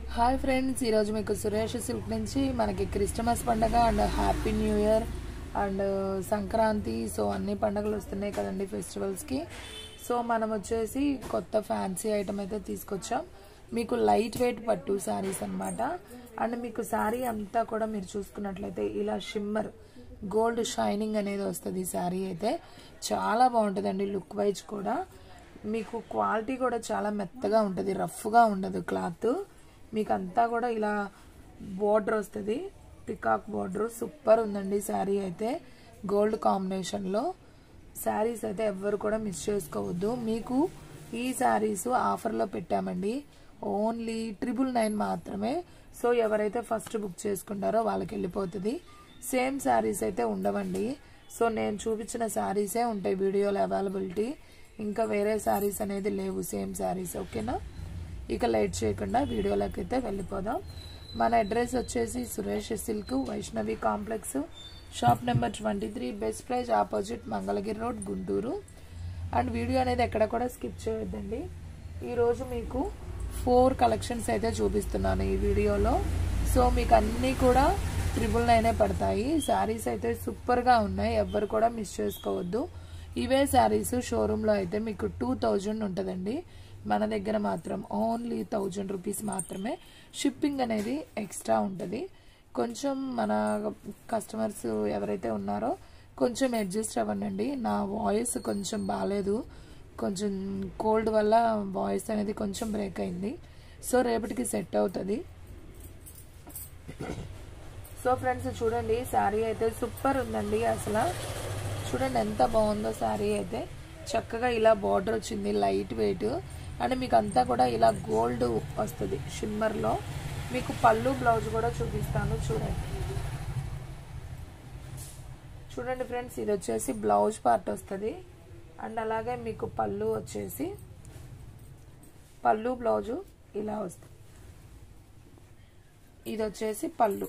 hi friends ఈరోజు మీకు Suresh silk నుంచి మనకి క్రిస్టమస్ పండగ and happy new year and Sankranti so అన్ని పండుగలు వస్తున్నాయి కదండి ఫెస్టివల్స్కి సో మనం వచ్చేసి కొత్త ఫ్యాన్సీ ఐటమ్ అయితే తీసుకొచ్చాం మీకు లైట్ వెయిట్ పట్టు శారీస్ అన్నమాట అండ్ మీకు శారీ అంతా కూడా మీరు చూసుకున్నట్లయితే ఇలా షిమ్మర్ గోల్డ్ షైనింగ్ అనేది వస్తుంది ఈ శారీ అయితే చాలా బాగుంటుందండి లుక్ వైజ్ కూడా మీకు క్వాలిటీ కూడా చాలా మెత్తగా ఉంటుంది రఫ్గా ఉండదు క్లాత్ మీకు అంతా కూడా ఇలా బోర్డర్ వస్తుంది పికాక్ బోర్డర్ సూపర్ ఉందండి శారీ అయితే గోల్డ్ కాంబినేషన్లో శారీస్ అయితే ఎవ్వరు కూడా మిస్ చేసుకోవద్దు మీకు ఈ శారీస్ ఆఫర్లో పెట్టామండి ఓన్లీ ట్రిపుల్ నైన్ మాత్రమే సో ఎవరైతే ఫస్ట్ బుక్ చేసుకుంటారో వాళ్ళకి వెళ్ళిపోతుంది సేమ్ శారీస్ అయితే ఉండవండి సో నేను చూపించిన శారీసే ఉంటాయి వీడియోలో అవైలబిలిటీ ఇంకా వేరే శారీస్ అనేది లేవు సేమ్ శారీస్ ఓకేనా ఇక లైట్ చేయకుండా వీడియోలోకి అయితే వెళ్ళిపోదాం మన అడ్రస్ వచ్చేసి Suresh silk Vaishnavi complex shop number twenty three best price opposite Mangalagiri road Guntur and video అనేది ఎక్కడ కూడా స్కిప్ చేయొద్దండి ఈరోజు మీకు ఫోర్ కలెక్షన్స్ అయితే చూపిస్తున్నాను ఈ వీడియోలో సో మీకు అన్నీ కూడా ట్రిపుల్ నైనే పడతాయి శారీస్ అయితే సూపర్గా ఉన్నాయి ఎవ్వరు కూడా మిస్ చేసుకోవద్దు ఇవే శారీస్ షోరూంలో అయితే మీకు టూ థౌజండ్ ఉంటుందండి మన దగ్గర మాత్రం ఓన్లీ థౌజండ్ రూపీస్ మాత్రమే షిప్పింగ్ అనేది ఎక్స్ట్రా ఉంటుంది కొంచెం మన కస్టమర్స్ ఎవరైతే ఉన్నారో కొంచెం అడ్జస్ట్ అవ్వండి నా వాయిస్ కొంచెం బాగాలేదు కొంచెం కోల్డ్ వల్ల వాయిస్ అనేది కొంచెం బ్రేక్ అయింది సో రేపటికి సెట్ అవుతుంది సో ఫ్రెండ్స్ చూడండి శారీ అయితే సూపర్ ఉందండి అసలు చూడండి ఎంత బాగుందో శారీ అయితే చక్కగా ఇలా బార్డర్ వచ్చింది లైట్ వెయిట్ అండ్ మీకు అంతా కూడా ఇలా గోల్డ్ వస్తుంది షిమ్మర్లో మీకు పళ్ళు బ్లౌజ్ కూడా చూపిస్తాను చూడండి చూడండి ఫ్రెండ్స్ ఇది వచ్చేసి బ్లౌజ్ పార్ట్ వస్తుంది అండ్ అలాగే మీకు పళ్ళు వచ్చేసి పళ్ళు బ్లౌజు ఇలా వస్తుంది ఇది వచ్చేసి పళ్ళు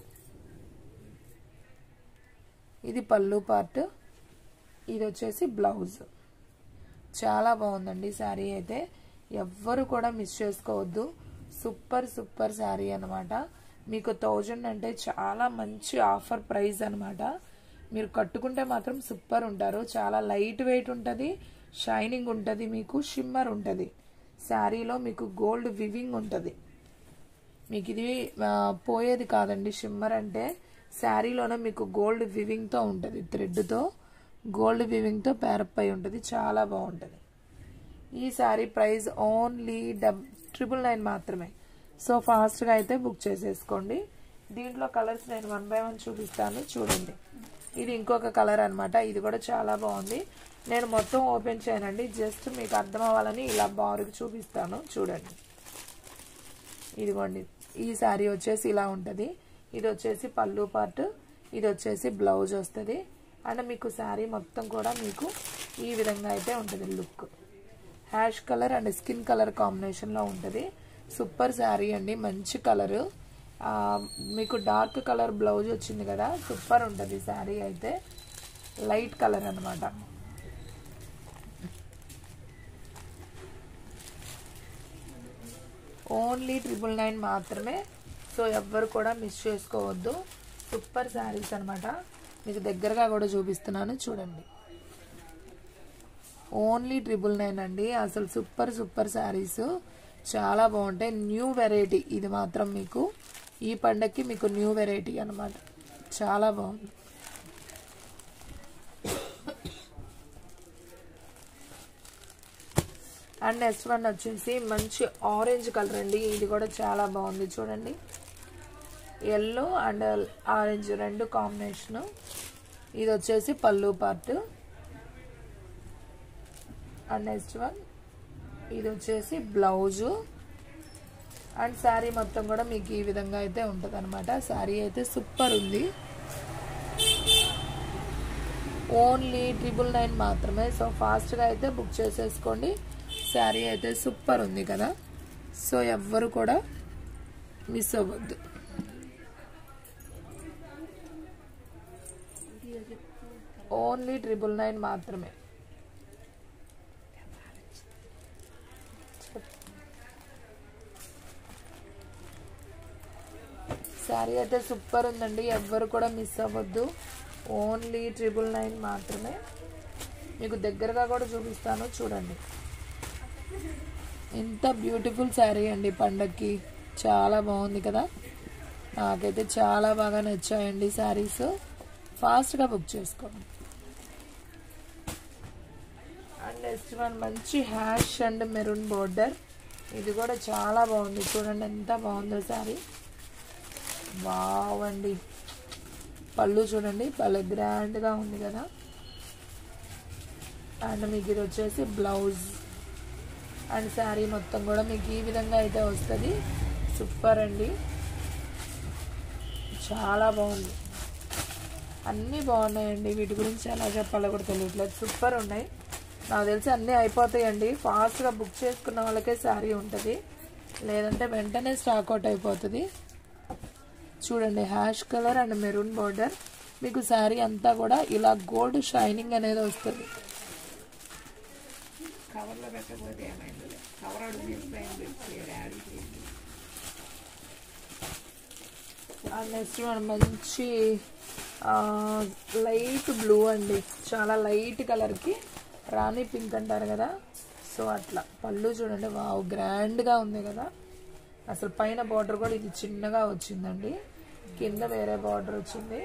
ఇది పళ్ళు పార్ట్ ఇది వచ్చేసి బ్లౌజ్ చాలా బాగుందండి శారీ అయితే ఎవ్వరు కూడా మిస్ చేసుకోవద్దు సూపర్ సూపర్ శారీ అనమాట మీకు థౌజండ్ అంటే చాలా మంచి ఆఫర్ ప్రైస్ అనమాట మీరు కట్టుకుంటే మాత్రం సూపర్ ఉంటారు చాలా లైట్ వెయిట్ ఉంటుంది షైనింగ్ ఉంటుంది మీకు షిమ్మర్ ఉంటుంది శారీలో మీకు గోల్డ్ వివింగ్ ఉంటుంది మీకు ఇది పోయేది కాదండి షిమ్మర్ అంటే శారీలోనే మీకు గోల్డ్ వివింగ్తో ఉంటుంది థ్రెడ్తో గోల్డ్ వివింగ్తో పేరప్ అయి ఉంటుంది చాలా బాగుంటుంది ఈ శారీ ప్రైస్ ఓన్లీ డబ్ ట్రిపుల్ నైన్ మాత్రమే సో ఫాస్ట్గా అయితే బుక్ చేసేసుకోండి దీంట్లో కలర్స్ నేను వన్ బై వన్ చూపిస్తాను చూడండి ఇది ఇంకొక కలర్ అనమాట ఇది కూడా చాలా బాగుంది నేను మొత్తం ఓపెన్ చేయనండి జస్ట్ మీకు అర్థం అవ్వాలని ఇలా బారుకు చూపిస్తాను చూడండి ఇదిగోండి ఈ శారీ వచ్చేసి ఇలా ఉంటుంది ఇది వచ్చేసి పళ్ళు పార్ట్ ఇది వచ్చేసి బ్లౌజ్ వస్తుంది అండ్ మీకు శారీ మొత్తం కూడా మీకు ఈ విధంగా అయితే ఉంటుంది look ash colour and skin colour కాంబినేషన్లో ఉంటుంది సూపర్ శారీ అండి మంచి కలరు మీకు డార్క్ కలర్ బ్లౌజ్ వచ్చింది కదా సూపర్ ఉంటుంది శారీ అయితే లైట్ కలర్ అనమాట ఓన్లీ ట్రిపుల్ నైన్ మాత్రమే సో ఎవ్వరు కూడా మిస్ చేసుకోవద్దు సూపర్ శారీస్ అనమాట మీకు దగ్గరగా కూడా చూపిస్తున్నాను చూడండి ఓన్లీ ట్రిపుల్ నైన్ అండి అసలు సూపర్ సూపర్ శారీస్ చాలా బాగుంటాయి న్యూ వెరైటీ ఇది మాత్రం మీకు ఈ పండగకి మీకు న్యూ వెరైటీ అనమాట చాలా బాగుంది అండ్ నెక్స్ట్ వన్ వచ్చేసి మంచి ఆరెంజ్ కలర్ అండి ఇది కూడా చాలా బాగుంది చూడండి ఎల్లో అండ్ ఆరెంజ్ రెండు కాంబినేషను ఇది వచ్చేసి పళ్ళు పార్ట్ అండ్ నెక్స్ట్ వన్ ఇది వచ్చేసి బ్లౌజు అండ్ శారీ మొత్తం కూడా మీకు ఈ విధంగా అయితే ఉంటుంది అనమాట శారీ అయితే సూపర్ ఉంది ఓన్లీ ట్రిపుల్ నైన్ మాత్రమే సో ఫాస్ట్గా అయితే బుక్ చేసేసుకోండి శారీ అయితే సూపర్ ఉంది కదా సో ఎవ్వరు కూడా మిస్ అవ్వద్దు ఓన్లీ ట్రిపుల్ నైన్ మాత్రమే శారీ అయితే సూపర్ ఉందండి ఎవ్వరు కూడా మిస్ అవ్వద్దు ఓన్లీ ట్రిపుల్ నైన్ మాత్రమే మీకు దగ్గరగా కూడా చూపిస్తాను చూడండి ఎంత బ్యూటిఫుల్ శారీ అండి పండక్కి చాలా బాగుంది కదా నాకైతే చాలా బాగా నచ్చాయండి శారీస్ ఫాస్ట్గా బుక్ చేసుకోండి అండ్ నెక్స్ట్ వన్ మంచి హ్యాష్ అండ్ మెరూన్ బోర్డర్ ఇది కూడా చాలా బాగుంది చూడండి ఎంత బాగుందో శారీ వావ్ అండి పళ్ళు చూడండి భలే గ్రాండ్గా ఉంది కదా అండ్ మీకు ఇది వచ్చేసి బ్లౌజ్ అండ్ శారీ మొత్తం కూడా మీకు ఈ విధంగా అయితే వస్తుంది సూపర్ అండి చాలా బాగుంది అన్నీ బాగున్నాయండి వీటి గురించి ఎలా చెప్పాలో కూడా తెలియట్లేదు సూపర్ ఉన్నాయి నాకు తెలిసి అన్నీ అయిపోతాయండి ఫాస్ట్గా బుక్ చేసుకున్న వాళ్ళకే శారీ ఉంటుంది లేదంటే వెంటనే స్టాక్ అవుట్ అయిపోతుంది చూడండి ash colour and maroon border మీకు శారీ అంతా కూడా ఇలా గోల్డ్ షైనింగ్ అనేది వస్తుంది కవర్లో పెట్టకపోతే ఏమైంది కవర్ అడుగు తీసుకుని పెట్టి యాడ్ చేయండి నెక్స్ట్ మనం మంచి లైట్ బ్లూ అండి చాలా లైట్ కలర్కి రాణి పింక్ అంటారు కదా సో అట్లా పళ్ళు చూడండి వావ్ గ్రాండ్గా ఉంది కదా అసలు పైన బార్డర్ కూడా ఇది చిన్నగా వచ్చిందండి కింద వేరే బార్డర్ వచ్చింది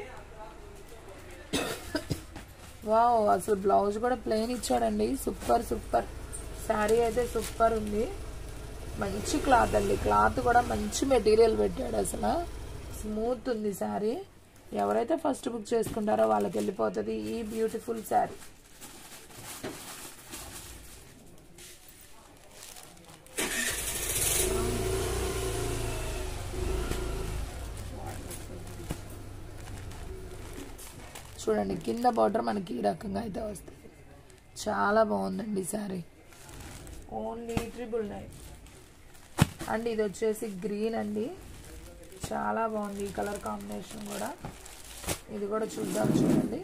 వావ్ అసలు బ్లౌజ్ కూడా ప్లెయిన్ ఇచ్చాడండి సూపర్ సూపర్ శారీ అయితే సూపర్ ఉంది మంచి క్లాత్ అండి క్లాత్ కూడా మంచి మెటీరియల్ పెట్టాడు అసలు స్మూత్ ఉంది శారీ ఎవరైతే ఫస్ట్ బుక్ చేసుకుంటారో వాళ్ళకి వెళ్ళిపోతుంది ఈ బ్యూటిఫుల్ శారీ చూడండి కింద బార్డర్ మనకి ఈ రకంగా అయితే వస్తుంది చాలా బాగుందండి sari only triple nine and ఇది వచ్చేసి గ్రీన్ అండి చాలా బాగుంది ఈ కలర్ కాంబినేషన్ కూడా ఇది కూడా చూద్దాం చూడండి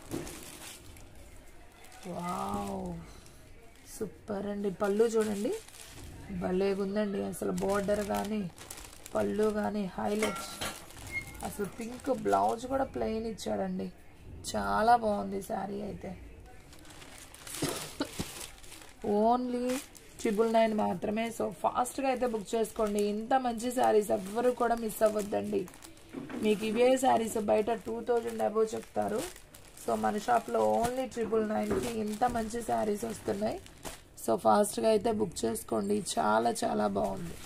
వావ్ సూపర్ అండి పళ్ళు చూడండి భలేగుందండి అసలు బోర్డర్ కానీ పళ్ళు కానీ హైలైట్స్ అసలు పింక్ బ్లౌజ్ కూడా ప్లెయిన్ ఇచ్చాడండి చాలా బాగుంది శారీ అయితే ఓన్లీ ట్రిపుల్ నైన్ మాత్రమే సో ఫాస్ట్గా అయితే బుక్ చేసుకోండి ఇంత మంచి శారీస్ ఎవ్వరు కూడా మిస్ అవ్వద్దండి మీకు ఇవే శారీస్ బయట టూ థౌజండ్ అబోవ్ చెప్తారు సో మన షాప్లో ఓన్లీ ట్రిపుల్ నైన్కి ఇంత మంచి శారీస్ వస్తున్నాయి సో ఫాస్ట్గా అయితే బుక్ చేసుకోండి చాలా చాలా బాగుంది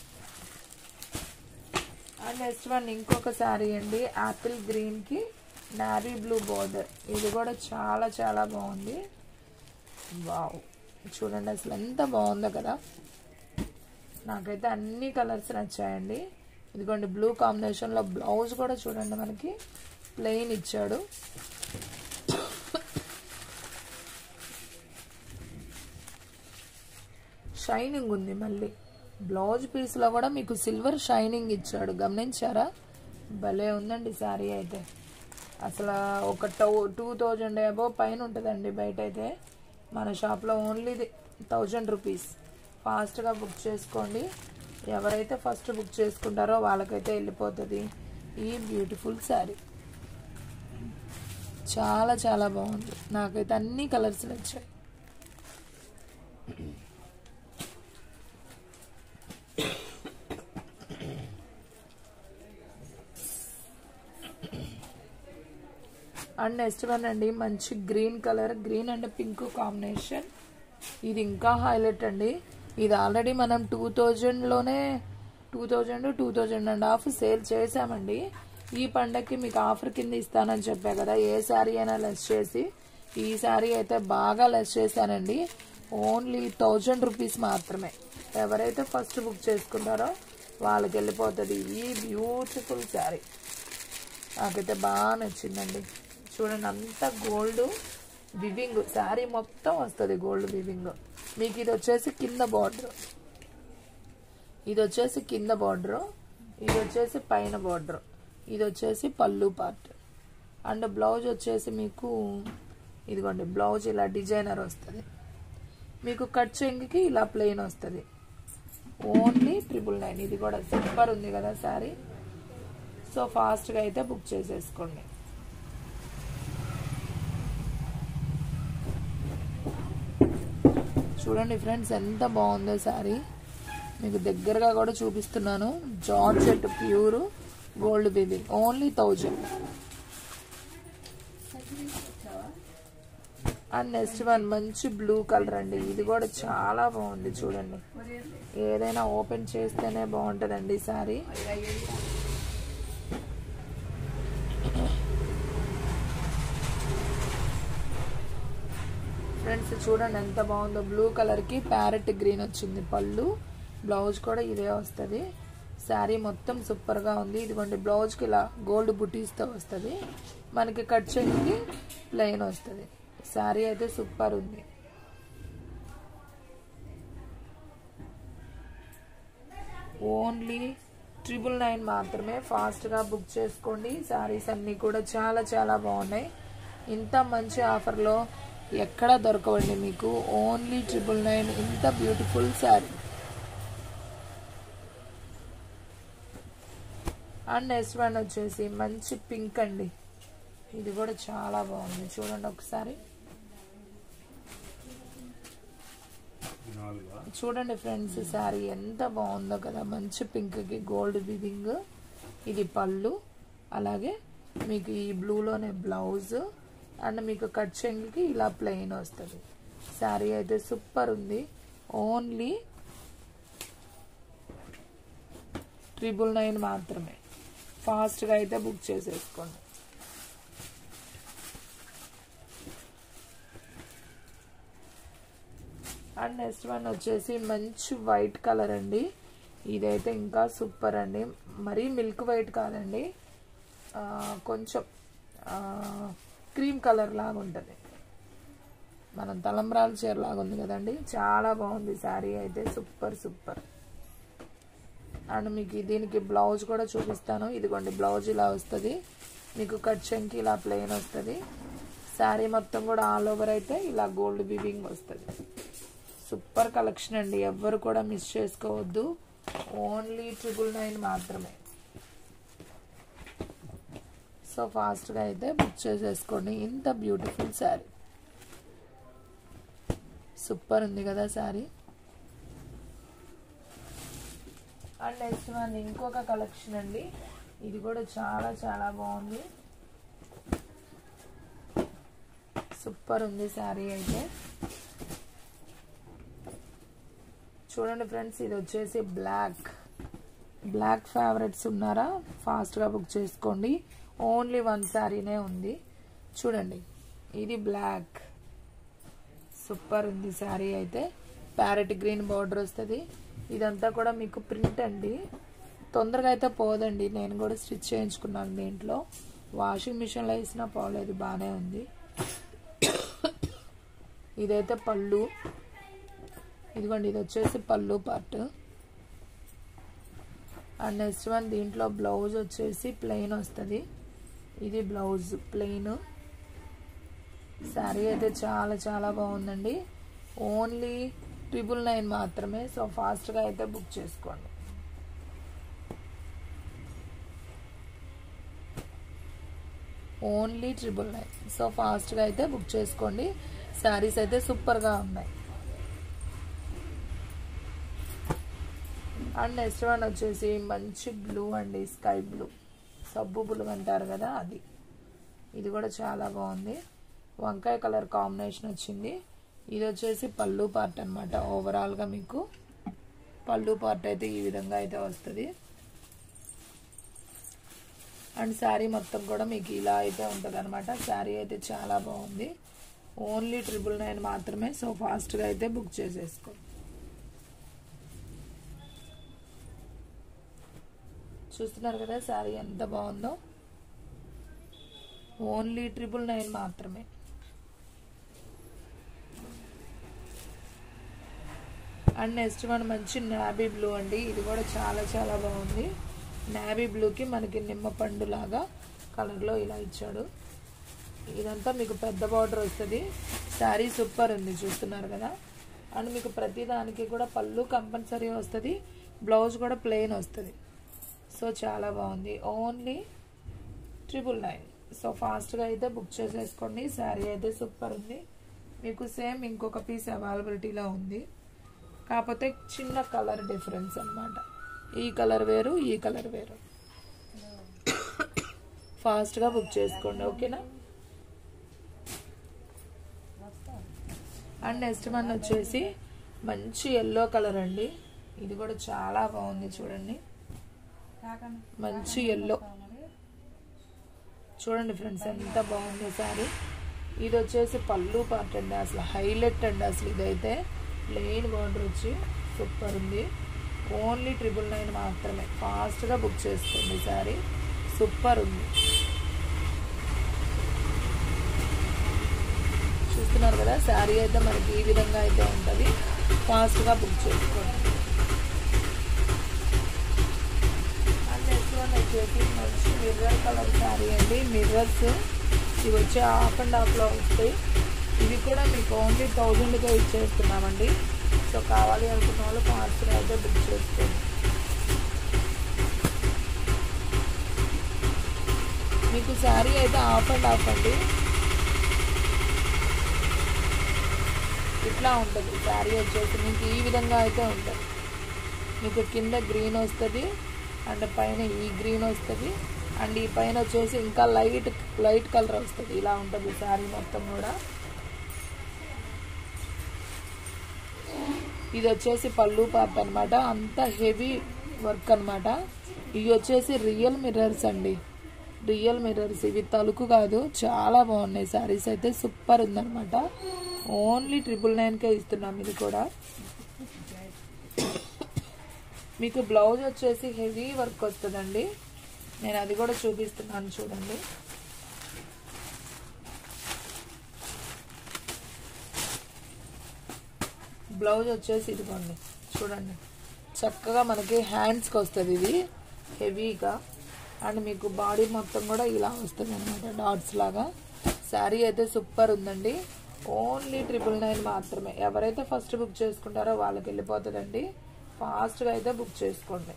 అండ్ నెక్స్ట్ వన్ ఇంకొక శారీ అండి యాపిల్ గ్రీన్కి నావీ బ్లూ బార్డర్ ఇది కూడా చాలా చాలా బాగుంది వావ్ చూడండి అసలు ఎంత బాగుందో కదా నాకైతే అన్ని కలర్స్ నచ్చాయండి ఇదిగోండి బ్లూ కాంబినేషన్లో బ్లౌజ్ కూడా చూడండి మనకి ప్లెయిన్ ఇచ్చాడు షైనింగ్ ఉంది మళ్ళీ బ్లౌజ్ పీస్లో కూడా మీకు సిల్వర్ షైనింగ్ ఇచ్చాడు గమనించారా భలే ఉందండి శారీ అయితే అసలు ఒక టౌ టూ థౌజండ్ అబో పైన ఉంటుందండి బయట అయితే మన షాప్లో ఓన్లీ థౌజండ్ రూపీస్ ఫాస్ట్గా బుక్ చేసుకోండి ఎవరైతే ఫస్ట్ బుక్ చేసుకుంటారో వాళ్ళకైతే వెళ్ళిపోతుంది ఈ బ్యూటిఫుల్ శారీ చాలా చాలా బాగుంది నాకైతే అన్ని కలర్స్ నచ్చాయి అండ్ నెక్స్ట్ వన్ అండి మంచి green colour green and pink combination ఇది ఇంకా హైలైట్ అండి ఇది ఆల్రెడీ మనం టూ థౌజండ్లోనే two thousand two thousand and half sale చేసామండి ఈ పండగకి మీకు ఆఫర్ కింద ఇస్తానని చెప్పా కదా ఏ శారీ అయినా లెస్ చేసి ఈ శారీ అయితే బాగా లెస్ చేశానండి ఓన్లీ థౌజండ్ రూపీస్ మాత్రమే ఎవరైతే ఫస్ట్ బుక్ చేసుకుంటారో వాళ్ళకి వెళ్ళిపోతుంది ఈ బ్యూటిఫుల్ శారీ నాకైతే బాగా నచ్చిందండి చూడండి అంతా గోల్డ్ వివింగ్ శారీ మొత్తం వస్తుంది గోల్డ్ వివింగ్ మీకు ఇది వచ్చేసి కింద బార్డర్ ఇది వచ్చేసి కింద బార్డర్ ఇది వచ్చేసి పైన బార్డర్ ఇది వచ్చేసి పళ్ళు పార్ట్ అండ్ బ్లౌజ్ వచ్చేసి మీకు ఇదిగోండి బ్లౌజ్ ఇలా డిజైనర్ వస్తుంది మీకు కట్ చెంగికి ఇలా ప్లెయిన్ వస్తుంది ఓన్లీ ట్రిపుల్ నైన్ ఇది కూడా సూపర్ ఉంది కదా శారీ సో ఫాస్ట్గా అయితే బుక్ చేసేసుకోండి చూడండి ఫ్రెండ్స్ ఎంత బాగుందో శారీ మీకు దగ్గరగా కూడా చూపిస్తున్నాను georgette pure gold baby only thousand and next one మంచి బ్లూ కలర్ అండి ఇది కూడా చాలా బాగుంది చూడండి ఏదైనా ఓపెన్ చేస్తేనే బాగుంటుందండి సారీ ఫ్రెండ్స్ చూడండి ఎంత బాగుందో బ్లూ కలర్కి ప్యారెట్ గ్రీన్ వచ్చింది పళ్ళు బ్లౌజ్ కూడా ఇదే వస్తుంది శారీ మొత్తం సూపర్గా ఉంది ఇదిగోండి బ్లౌజ్కి ఇలా గోల్డ్ బుటీస్తో వస్తుంది మనకి కట్ చేయడానికి ప్లెయిన్ వస్తుంది శారీ అయితే సూపర్ ఉంది ఓన్లీ ట్రిపుల్ నైన్ మాత్రమే ఫాస్ట్గా బుక్ చేసుకోండి శారీస్ అన్నీ కూడా చాలా చాలా బాగున్నాయి ఇంత మంచి ఆఫర్లో ఎక్కడ దొరకవండి మీకు ఓన్లీ ట్రిపుల్ నైన్ ఇంత beautiful sari and next one వచ్చేసి మంచి పింక్ అండి ఇది కూడా చాలా బాగుంది చూడండి ఒకసారి చూడండి ఫ్రెండ్స్ శారీ ఎంత బాగుందో కదా మంచి పింక్కి గోల్డ్ బిదింగ్ ఇది పళ్ళు అలాగే మీకు ఈ బ్లూలోనే బ్లౌజ్ అండ్ మీకు కట్ చెంగికి ఇలా ప్లెయిన్ వస్తుంది శారీ అయితే సూపర్ ఉంది ఓన్లీ ట్రిపుల్ నైన్ మాత్రమే ఫాస్ట్గా అయితే బుక్ చేసేసుకోండి అండ్ నెక్స్ట్ వన్ వచ్చేసి మంచి వైట్ కలర్ అండి ఇదైతే ఇంకా సూపర్ అండి మరీ మిల్క్ వైట్ కాదండి ఆ, కొంచెం క్రీమ్ కలర్ లాగా ఉంటుంది మనం తలంబ్రాల చీర లాగా ఉంది కదండి చాలా బాగుంది శారీ అయితే సూపర్ సూపర్ అండ్ మీకు దీనికి బ్లౌజ్ కూడా చూపిస్తాను ఇదిగోండి బ్లౌజ్ ఇలా వస్తుంది మీకు కట్ చెంకి ఇలా ప్లెయిన్ వస్తుంది శారీ మొత్తం కూడా ఆల్ ఓవర్ అయితే ఇలా గోల్డ్ బివింగ్ వస్తుంది సూపర్ కలెక్షన్ అండి ఎవ్వరు కూడా మిస్ చేసుకోవద్దు ఓన్లీ ట్రిపుల్ నైన్ మాత్రమే సో ఫాస్ట్గా అయితే బుక్ చేసేసుకోండి ఇంత బ్యూటిఫుల్ శారీ సూపర్ ఉంది కదా శారీ అండ్ నెక్స్ట్ వన్ ఇంకొక కలెక్షన్ అండి ఇది కూడా చాలా చాలా బాగుంది సూపర్ ఉంది శారీ అయితే చూడండి ఫ్రెండ్స్ ఇది వచ్చేసి బ్లాక్ బ్లాక్ ఫేవరెట్స్ ఉన్నారా ఫాస్ట్గా బుక్ చేసుకోండి ఓన్లీ వన్ శారీనే ఉంది చూడండి ఇది బ్లాక్ సూపర్ ఉంది శారీ అయితే ప్యారెట్ గ్రీన్ బార్డర్ వస్తుంది ఇదంతా కూడా మీకు ప్రింట్ అండి తొందరగా అయితే పోదండి నేను కూడా స్టిచ్ చేయించుకున్నాను దీంట్లో వాషింగ్ మిషన్లో వేసినా పోలేదు బాగానే ఉంది ఇదైతే పళ్ళు ఇదిగోండి ఇది వచ్చేసి పళ్ళు పార్ట్ అండ్ నెక్స్ట్ వన్ దీంట్లో బ్లౌజ్ వచ్చేసి ప్లెయిన్ వస్తుంది ఇది బ్లౌజ్ ప్లెయిన్ శారీ అయితే చాలా చాలా బాగుందండి ఓన్లీ ట్రిపుల్ నైన్ మాత్రమే సో ఫాస్ట్గా అయితే బుక్ చేసుకోండి ఓన్లీ ట్రిపుల్ నైన్ సో ఫాస్ట్గా అయితే బుక్ చేసుకోండి శారీస్ అయితే సూపర్గా ఉన్నాయి అండ్ నెక్స్ట్ వన్ వచ్చేసి మంచి బ్లూ అండి స్కై బ్లూ సబ్బు బ్లూ అంటారు కదా అది ఇది కూడా చాలా బాగుంది వంకాయ కలర్ కాంబినేషన్ వచ్చింది ఇది వచ్చేసి పళ్ళు పార్ట్ అనమాట ఓవరాల్గా మీకు పళ్ళు పార్ట్ అయితే ఈ విధంగా అయితే వస్తుంది అండ్ శారీ మొత్తం కూడా మీకు ఇలా అయితే ఉంటుంది అనమాట శారీ అయితే చాలా బాగుంది ఓన్లీ ట్రిపుల్ నైన్ మాత్రమే సో ఫాస్ట్గా అయితే బుక్ చేసేసుకో చూస్తున్నారు కదా శారీ ఎంత బాగుందో ఓన్లీ ట్రిపుల్ నైన్ మాత్రమే అండ్ నెక్స్ట్ వన్ మంచి నాబీ బ్లూ అండి ఇది కూడా చాలా చాలా బాగుంది నాబీ బ్లూకి మనకి నిమ్మ పండు లాగా కలర్లో ఇలా ఇచ్చాడు ఇదంతా మీకు పెద్ద బార్డర్ వస్తుంది శారీ సూపర్ ఉంది చూస్తున్నారు కదా అండ్ మీకు ప్రతి దానికి కూడా పళ్ళు కంపల్సరీ వస్తుంది బ్లౌజ్ కూడా ప్లెయిన్ వస్తుంది సో చాలా బాగుంది ఓన్లీ ట్రిపుల్ నైన్ సో ఫాస్ట్గా అయితే బుక్ చేసేసుకోండి శారీ అయితే సూపర్ ఉంది మీకు సేమ్ ఇంకొక పీస్ అవైలబిలిటీలో ఉంది కాకపోతే చిన్న కలర్ డిఫరెన్స్ అన్నమాట ఈ కలర్ వేరు ఈ కలర్ వేరు ఫాస్ట్గా బుక్ చేసుకోండి ఓకేనా అండ్ నెక్స్ట్ వన్ వచ్చేసి మంచి ఎల్లో కలర్ అండి ఇది కూడా చాలా బాగుంది చూడండి మంచి ఎల్లో చూడండి ఫ్రెండ్స్ ఎంత బాగుంది సారీ ఇది వచ్చేసి పళ్ళు పార్ట్ అండి అసలు హైలైట్ అండి అసలు ఇదైతే ప్లెయిన్ బార్డర్ వచ్చి సూపర్ ఉంది ఓన్లీ ట్రిపుల్ నైన్ మాత్రమే ఫాస్ట్గా బుక్ చేసుకోండి సారీ సూపర్ ఉంది చూస్తున్నారు కదా శారీ అయితే మనకి ఈ విధంగా అయితే ఉంటుంది ఫాస్ట్గా బుక్ చేసుకోండి అండ్ నెక్స్ట్ వన్ వచ్చేసి మంచి మిర్రర్ కలర్ శారీ అండి మిర్రర్స్ ఇవి వచ్చి హాఫ్ అండ్ హాఫ్లో వస్తాయి ఇవి కూడా మీకు ఓన్లీ థౌజండ్గా ఇచ్చేస్తున్నామండి సో కావాలి అనుకున్న వాళ్ళు ఫాస్ట్గా అయితే బుక్ చేసుకోండి మీకు శారీ అయితే హాఫ్ అండ్ హాఫ్ అండి ఇట్లా ఉంటుంది శారీ వచ్చేసి మీకు ఈ విధంగా అయితే ఉంటుంది మీకు కింద గ్రీన్ వస్తుంది అండ్ పైన ఈ గ్రీన్ వస్తుంది అండ్ ఈ పైన వచ్చేసి ఇంకా లైట్ లైట్ కలర్ వస్తుంది ఇలా ఉంటుంది శారీ మొత్తం కూడా ఇది వచ్చేసి పళ్ళు పార్ట్ అనమాట అంత హెవీ వర్క్ అనమాట ఇవి వచ్చేసి రియల్ మిర్రర్స్ అండి రియల్ మిర్రర్స్ ఇవి తలుకు కాదు చాలా బాగున్నాయి శారీస్ అయితే సూపర్ ఉందన్నమాట ఓన్లీ ట్రిపుల్ నైన్కే ఇస్తున్నాం ఇది కూడా మీకు బ్లౌజ్ వచ్చేసి హెవీ వర్క్ వస్తుందండి నేను అది కూడా చూపిస్తున్నాను చూడండి బ్లౌజ్ వచ్చేసి ఇదిగోండి చూడండి చక్కగా మనకి హ్యాండ్స్కి వస్తుంది ఇది హెవీగా అండ్ మీకు బాడీ మొత్తం కూడా ఇలా వస్తుంది అనమాట డాట్స్ లాగా శారీ అయితే సూపర్ ఉందండి ఓన్లీ ట్రిపుల్ నైన్ మాత్రమే ఎవరైతే ఫస్ట్ బుక్ చేసుకుంటారో వాళ్ళకి వెళ్ళిపోతుందండి ఫాస్ట్గా అయితే బుక్ చేసుకోండి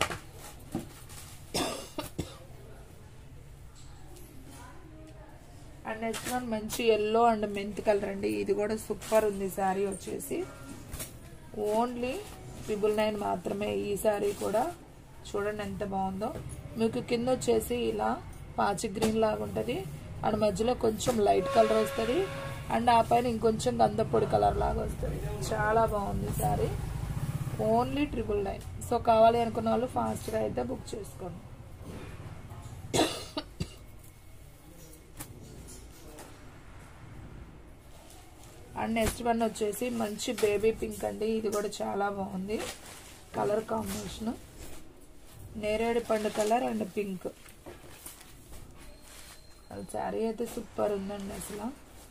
అండ్ నెక్స్ట్ వన్ మంచి ఎల్లో అండ్ మెంత్ కలర్ అండి ఇది కూడా సూపర్ ఉంది శారీ వచ్చేసి ఓన్లీ ట్రిపుల్ నైన్ మాత్రమే ఈ శారీ కూడా చూడండి ఎంత బాగుందో మీకు కింద వచ్చేసి ఇలా పాచి గ్రీన్ లాగా ఉంటుంది అండ్ మధ్యలో కొంచెం లైట్ కలర్ వస్తుంది అండ్ ఆ పైన ఇంకొంచెం గంధపొడి కలర్ లాగా వస్తుంది చాలా బాగుంది sari only triple nine so కావాలి అనుకున్న వాళ్ళు ఫాస్ట్గా అయితే బుక్ చేసుకోండి అండ్ నెక్స్ట్ వన్ వచ్చేసి మంచి బేబీ పింక్ అండి ఇది కూడా చాలా బాగుంది కలర్ కాంబినేషన్ నేరేడు పండు కలర్ అండ్ పింక్ అది శారీ అయితే సూపర్ ఉందండి అసలు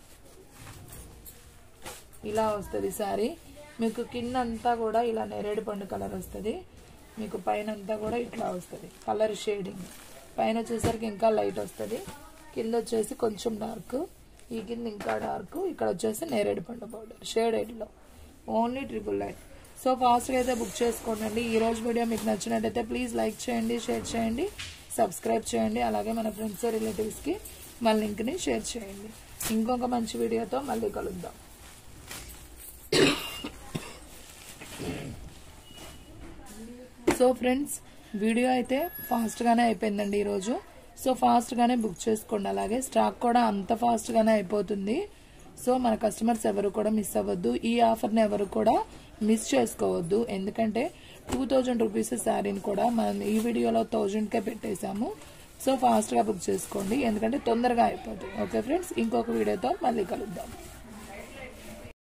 ఇలా వస్తుంది శారీ మీకు కింద అంతా కూడా ఇలా నేరేడు పండు కలర్ వస్తుంది మీకు పైన అంతా కూడా ఇట్లా వస్తుంది కలర్ షేడింగ్ పైన వచ్చేసరికి ఇంకా లైట్ వస్తుంది కింద వచ్చేసి కొంచెం డార్క్ ఈ కింద ఇంకా డార్క్ ఇక్కడ వచ్చేసి నేరేడు పండు పౌడర్ షేడెడ్లో ఓన్లీ ట్రిపుల్ నైన్ సో ఫాస్ట్గా అయితే బుక్ చేసుకోండి ఈ రోజు వీడియో మీకు నచ్చినట్టయితే ప్లీజ్ లైక్ చేయండి షేర్ చేయండి సబ్స్క్రైబ్ చేయండి అలాగే మన ఫ్రెండ్స్ రిలేటివ్స్కి మన లింక్ని షేర్ చేయండి ఇంకొక మంచి వీడియోతో మళ్ళీ కలుద్దాం సో ఫ్రెండ్స్ వీడియో అయితే ఫాస్ట్గానే అయిపోయిందండి ఈరోజు సో ఫాస్ట్గానే బుక్ చేసుకోండి అలాగే స్టాక్ కూడా అంత ఫాస్ట్గానే అయిపోతుంది సో మన కస్టమర్స్ ఎవరు కూడా మిస్ అవ్వద్దు ఈ ఆఫర్ని ఎవరు కూడా మిస్ చేసుకోవద్దు ఎందుకంటే టూ థౌజండ్ రూపీస్ శారీని కూడా మనం ఈ వీడియోలో థౌజండ్కే పెట్టేశాము సో ఫాస్ట్గా బుక్ చేసుకోండి ఎందుకంటే తొందరగా అయిపోతుంది ఓకే ఫ్రెండ్స్ ఇంకొక వీడియోతో మళ్ళీ కలుద్దాం